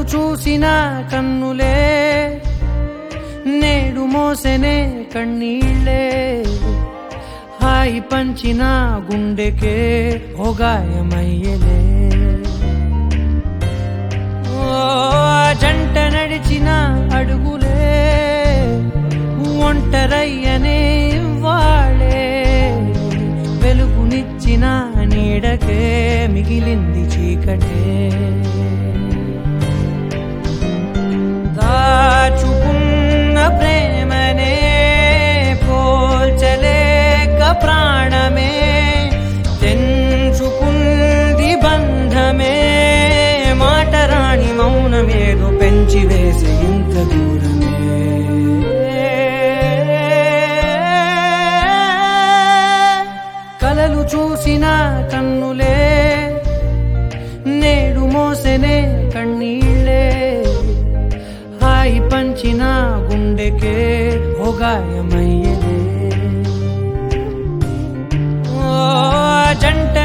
చూసిన కన్నులే నేడు మోసెనే కన్నీళ్ళే హాయి పంచిన గుండెకే ఓ గాయమయ్యలే ఓ ఆ జంట నడిచిన అడుగులే ఒంటరయ్యనే వాళే వెలుగునిచ్చిన నీడకే మిగిలింది చీకటే దాచుకున్న ప్రేమనే పోల్చలేక ప్రాణమే తెంచుకుంది బంధమే మాట రాణి మౌనమేదో పెంచి వేసే ఇంత దూరమే కలలు చూసిన కన్నులే నేడు మోసెనే కన్నీళ్ళే హాయి పంచిన గుండెకే ఓ గాయమయ్యలే ఓ జంట